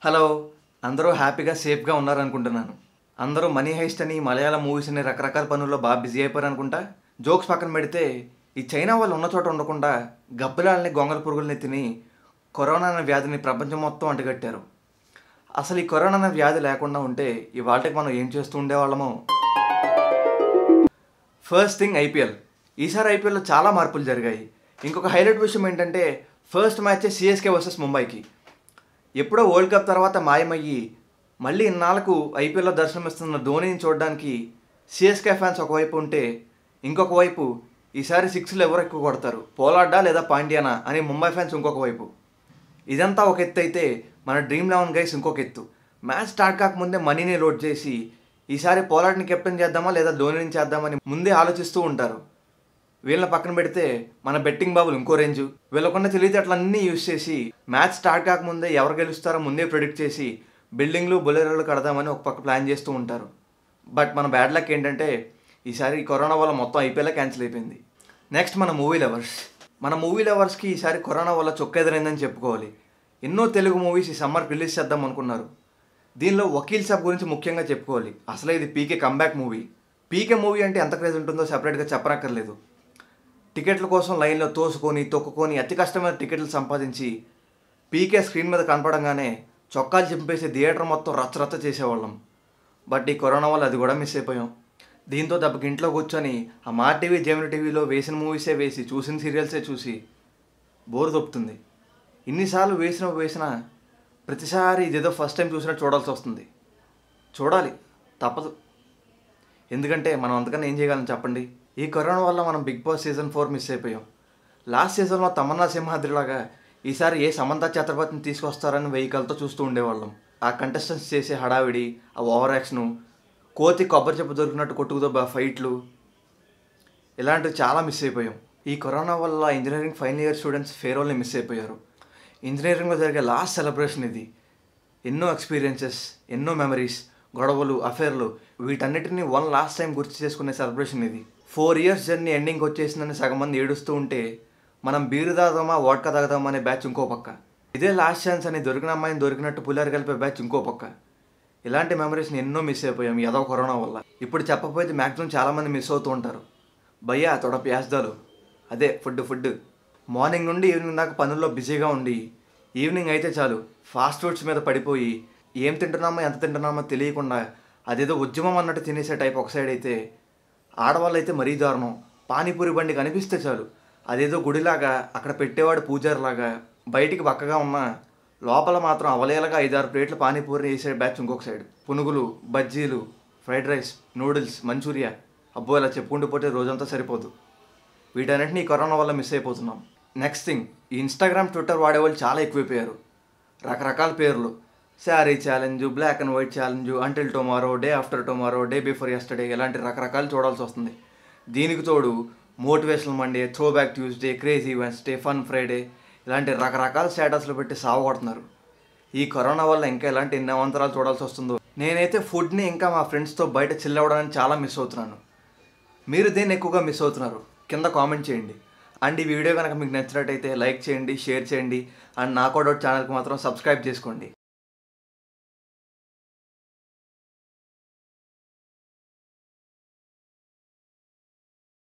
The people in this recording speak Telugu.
హలో అందరూ హ్యాపీగా సేఫ్గా ఉన్నారనుకుంటున్నాను అందరూ మనీ హైస్ట్ అని మలయాళం మూవీస్ అని రకరకాల పనుల్లో బాగా బిజీ అయిపోయారు అనుకుంటా జోక్స్ పక్కన పెడితే ఈ చైనా వాళ్ళు ఉన్న చోట ఉండకుండా గబ్బిలాలని గొంగల పురుగుల్ని తిని కరోనా అనే వ్యాధిని ప్రపంచం మొత్తం అంటగట్టారు అసలు ఈ కరోనా అనే వ్యాధి లేకుండా ఉంటే ఇవాళకి మనం ఏం చేస్తూ ఉండేవాళ్ళమో ఫస్ట్ థింగ్ ఐపీఎల్ ఈసారి ఐపీఎల్లో చాలా మార్పులు జరిగాయి ఇంకొక హైలైట్ విషయం ఏంటంటే ఫస్ట్ మ్యాచ్ సిఎస్కే వర్సెస్ ముంబైకి ఎప్పుడో వరల్డ్ కప్ తర్వాత మాయమయ్యి మళ్ళీ ఇన్నాళ్ళకు ఐపీఎల్లో దర్శనమిస్తున్న ధోనిని చూడడానికి సిఎస్కే ఫ్యాన్స్ ఒకవైపు ఉంటే ఇంకొక వైపు ఈసారి సిక్స్లు ఎవరు ఎక్కువ కొడతారు పోలాడ్డా లేదా పాండ్యానా అని ముంబై ఫ్యాన్స్ ఇంకొక వైపు ఇదంతా ఒక ఎత్తు అయితే మన డ్రీమ్ లెవెన్ గైస్ ఇంకొక ఎత్తు మ్యాచ్ స్టార్ట్ కాకముందే మనీని లోడ్ చేసి ఈసారి పోలాడ్ని కెప్టెన్ చేద్దామా లేదా ధోనిని చేద్దామని ముందే ఆలోచిస్తూ ఉంటారు వీళ్ళని పక్కన పెడితే మన బెట్టింగ్ బాబులు ఇంకో రేంజ్ వీళ్ళకున్న తెలివితేటలన్నీ యూజ్ చేసి మ్యాచ్ స్టార్ట్ కాకముందే ఎవరు గెలుస్తారో ముందే ప్రిడిక్ట్ చేసి బిల్డింగ్లు బొలెరోలు కడదామని ఒక పక్క ప్లాన్ చేస్తూ ఉంటారు బట్ మన బ్యాడ్ లక్ ఏంటంటే ఈసారి ఈ కరోనా వల్ల మొత్తం ఐపీఎల్ క్యాన్సిల్ అయిపోయింది నెక్స్ట్ మన మూవీ లవర్స్ మన మూవీ లవర్స్కి ఈసారి కరోనా వల్ల చొక్కెదిరైందని చెప్పుకోవాలి ఎన్నో తెలుగు మూవీస్ ఈ సమ్మర్ రిలీజ్ చేద్దాం అనుకున్నారు దీనిలో వకీల్ సాబ్ గురించి ముఖ్యంగా చెప్పుకోవాలి అసలే ఇది PK comeback movie PK movie అంటే ఎంత క్రేజ్ ఉంటుందో సెపరేట్గా చెప్పనక్కర్లేదు టికెట్ల కోసం లైన్లో తోసుకొని తొక్కుకొని అతి కష్టమైన టికెట్లు సంపాదించి పీకే స్క్రీన్ మీద కనపడంగానే చొక్కాలు చింపేసి థియేటర్ మొత్తం రచ్చరచ్చ చేసేవాళ్ళం బట్ ఈ కరోనా వల్ల అది కూడా మిస్ అయిపోయాం దీంతో దెబ్బకి ఇంట్లో కూర్చొని ఆ మా టీవీ జెమిని టీవీలో వేసిన మూవీసే వేసి చూసిన సీరియల్సే చూసి బోర్ దొప్పుతుంది ఇన్నిసార్లు వేసిన వేసినా ప్రతిసారి ఇదేదో ఫస్ట్ టైం చూసినట్టు చూడాల్సి వస్తుంది చూడాలి తప్పదు ఎందుకంటే మనం అంతకన్నా ఏం చేయగలం చెప్పండి ఈ కరోనా వల్ల మనం big boss season four miss అయిపోయాం లాస్ట్ సీజన్లో తమన్నా సింహాద్రిలాగా ఈసారి ఏ సమంత ఛత్రపతిని తీసుకొస్తారని వెహికల్తో చూస్తూ ఉండేవాళ్ళం ఆ కంటెస్టెంట్స్ చేసే హడావిడి ఆ ఓవర్ యాక్షను కోతి కొబ్బరి చెప్పు దొరికినట్టు కొట్టుకుతో ఫైట్లు ఇలాంటివి చాలా మిస్ అయిపోయాం ఈ కరోనా వల్ల ఇంజనీరింగ్ ఫైనల్ ఇయర్ స్టూడెంట్స్ ఫేరోల్ని మిస్ అయిపోయారు ఇంజనీరింగ్లో జరిగే లాస్ట్ సెలబ్రేషన్ ఇది ఎన్నో ఎక్స్పీరియన్సెస్ ఎన్నో మెమరీస్ గొడవలు అఫేర్లు వీటన్నిటిని వన్ లాస్ట్ టైం గుర్తు చేసుకునే సెలబ్రేషన్ ఇది ఫోర్ ఇయర్స్ జర్నీ ఎండింగ్ వచ్చేసిందని సగం మంది ఏడుస్తూ ఉంటే మనం బీరు తాగుదామా వాడ్కా తాగుదామా అనే బ్యాచ్ ఇంకో పక్క ఇదే లాస్ట్ ఛాన్స్ అని దొరికిన అమ్మాయిని దొరికినట్టు పుల్లారు కలిపే బ్యాచ్ ఇంకో పక్క ఇలాంటి మెమరీస్ని ఎన్నో మిస్ అయిపోయాం ఏదో కరోనా వల్ల ఇప్పుడు చెప్పకపోతే మ్యాక్సిమం చాలామంది మిస్ అవుతూ ఉంటారు భయ్యా తొడ ప్యాస్దాలు అదే ఫుడ్ ఫుడ్ మార్నింగ్ నుండి ఈవినింగ్ దాకా పనుల్లో బిజీగా ఉండి ఈవినింగ్ అయితే చాలు ఫాస్ట్ ఫుడ్స్ మీద పడిపోయి ఏం తింటున్నామో ఎంత తింటున్నామో తెలియకుండా అదేదో ఉద్యమం అన్నట్టు తినేసే టైప్ ఒక సైడ్ అయితే ఆడవాళ్ళు అయితే మరీ దారుణం పానీపూరి బండి కనిపిస్తే చాలు అదేదో గుడిలాగా అక్కడ పెట్టేవాడు పూజారిలాగా బయటికి పక్కగా ఉన్న లోపల మాత్రం అవలేలగా ఐదారు ప్లేట్లు పానీపూరి వేసే బ్యాచ్ ఇంకొక సైడ్ పునుగులు బజ్జీలు ఫ్రైడ్ రైస్ నూడిల్స్ మంచూరియా అబ్బో ఇలా చెప్పుకుంటూ పోతే రోజంతా సరిపోదు వీటన్నిటిని ఈ కరోనా వల్ల మిస్ అయిపోతున్నాం నెక్స్ట్ థింగ్ ఈ ఇన్స్టాగ్రామ్ ట్విట్టర్ వాడేవాళ్ళు చాలా ఎక్కువైపోయారు రకరకాల పేర్లు sari challenge black and white challenge until tomorrow day after tomorrow day before yesterday ఇలాంటి రకరకాలు చూడాల్సి వస్తుంది దీనికి తోడు motivational Monday throw back Tuesday crazy Wednesday fun Friday ఇలాంటి రకరకాల స్టేటస్లు పెట్టి సావగొడుతున్నారు ఈ కరోనా వల్ల ఇంకా ఎలాంటి ఎన్ని అవంతరాలు చూడాల్సి వస్తుందో నేనైతే ఫుడ్ని ఇంకా మా ఫ్రెండ్స్తో బయట చిల్ అవ్వడానికి చాలా మిస్ అవుతున్నాను మీరు దేన్ని ఎక్కువగా మిస్ అవుతున్నారు కింద కామెంట్ చేయండి అండ్ ఈ వీడియో కనుక మీకు నచ్చినట్టయితే లైక్ చేయండి షేర్ చేయండి అండ్ నాకోడౌట్ ఛానల్కి మాత్రం సబ్స్క్రైబ్ చేసుకోండి